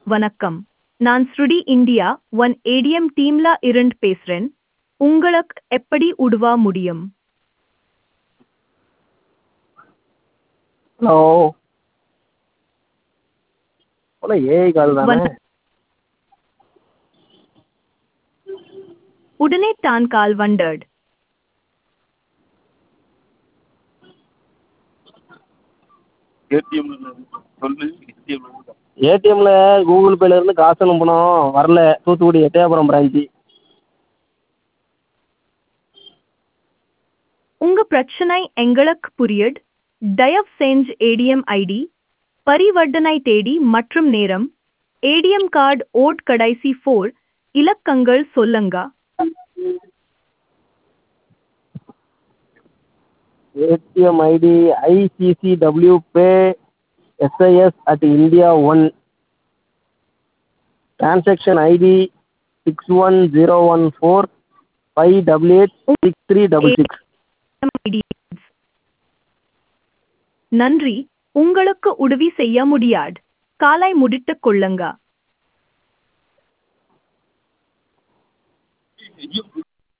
வணக்கம் நான் ஸ்ருடி இந்தியா ஒன் ஏடிஎம் டீம்ல இருந்து பேசுறேன் உங்களுக்கு எப்படி உதவ முடியும் ஹலோ ஹலோ ஏஐ கால் தானே வண- உடனே தான் கால் வந்தது ஏடிஎம்ல சொல்லு ஏடிஎம்ல ஏடிஎம்ல கூகுள் பேல இருந்து காசு அனுப்பணும் வரல தூத்துக்குடி எட்டயபுரம் பிரான்ச்சு உங்க பிரச்சனை எங்களுக்கு புரியுது தயவு செஞ்சு ஏடிஎம் ஐடி பரிவர்த்தனை தேதி மற்றும் நேரம் ஏடிஎம் கார்டு ஓட் கடைசி ஃபோர் இலக்கங்கள் சொல்லுங்க ATM ID ICCW pay SIS at India one transaction ID six one zero one four five double eight six three double six ID. நன்றி உங்களுக்கு உதவி செய்ய முடியாது காலை முடித்துக் கொள்ளுங்க ஐயோ